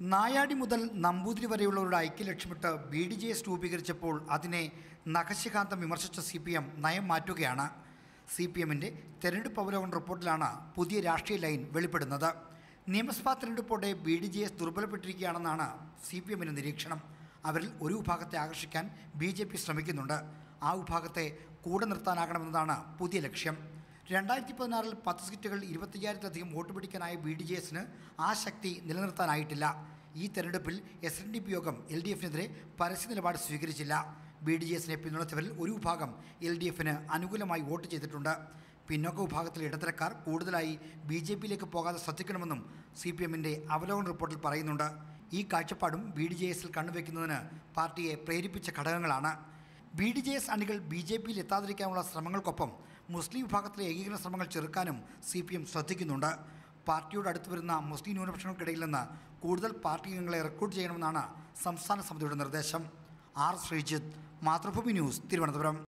നായാടി മുതൽ നമ്പൂതിരി വരെയുള്ളവരുടെ ഐക്യം ലക്ഷ്യമിട്ട് ബി ഡി ജെ എസ് രൂപീകരിച്ചപ്പോൾ അതിനെ നഖശികാന്തം വിമർശിച്ച സി പി എം നയം മാറ്റുകയാണ് സി പി എമ്മിൻ്റെ തെരഞ്ഞെടുപ്പ് അവലോകന റിപ്പോർട്ടിലാണ് പുതിയ രാഷ്ട്രീയ ലൈൻ വെളിപ്പെടുന്നത് നിയമസഭാ തെരഞ്ഞെടുപ്പോടെ ബി ഡി ജെ എസ് ദുർബലപ്പെട്ടിരിക്കുകയാണെന്നാണ് സി പി എമ്മിൻ്റെ നിരീക്ഷണം അവരിൽ ഒരു വിഭാഗത്തെ ആകർഷിക്കാൻ ബി ജെ പി ശ്രമിക്കുന്നുണ്ട് ആ വിഭാഗത്തെ കൂടെ നിർത്താനാകണമെന്നതാണ് പുതിയ ലക്ഷ്യം രണ്ടായിരത്തി പതിനാറിൽ പത്ത് സീറ്റുകൾ ഇരുപത്തയ്യായിരത്തിലധികം വോട്ട് പിടിക്കാനായ ബി ഡി ജെ എസിന് ആ ശക്തി നിലനിർത്താനായിട്ടില്ല ഈ തെരഞ്ഞെടുപ്പിൽ S N D P Yogam L D എഫിനെതിരെ പരസ്യ നിലപാട് സ്വീകരിച്ചില്ല ബി ഡി ജെ എസിനെ പിന്തുണച്ചവരിൽ ഒരു വിഭാഗം എൽ ഡി എഫിന് അനുകൂലമായി വോട്ട് ചെയ്തിട്ടുണ്ട് പിന്നോക്ക വിഭാഗത്തിലെ ഇടത്തരക്കാർ കൂടുതലായി ബി ജെ പിയിലേക്ക് പോകാതെ ശ്രദ്ധിക്കണമെന്നും സി പി എമ്മിൻ്റെ അവലോകന റിപ്പോർട്ടിൽ പറയുന്നുണ്ട് ഈ കാഴ്ചപ്പാടും ബി ഡി ജെ എസിൽ കണ്ണുവെക്കുന്നതിന് പാർട്ടിയെ പ്രേരിപ്പിച്ച ഘടകങ്ങളാണ് ബി ഡി ജെ എസ് അണികൾ ബി ജെ പിയിൽ എത്താതിരിക്കാനുള്ള ശ്രമങ്ങൾക്കൊപ്പം മുസ്ലിം വിഭാഗത്തിലെ ഏകീകരണ ശ്രമങ്ങൾ ചെറുക്കാനും സി പി എം ശ്രദ്ധിക്കുന്നുണ്ട് പാർട്ടിയോട് അടുത്ത് വരുന്ന മുസ്ലിം ന്യൂനപക്ഷങ്ങൾക്കിടയിൽ നിന്ന് കൂടുതൽ പാർട്ടി അംഗങ്ങളെ റിക്രൂട്ട് ചെയ്യണമെന്നാണ് സംസ്ഥാന സമിതിയുടെ നിർദ്ദേശം ആർ ശ്രീജിത്ത് മാതൃഭൂമി ന്യൂസ് തിരുവനന്തപുരം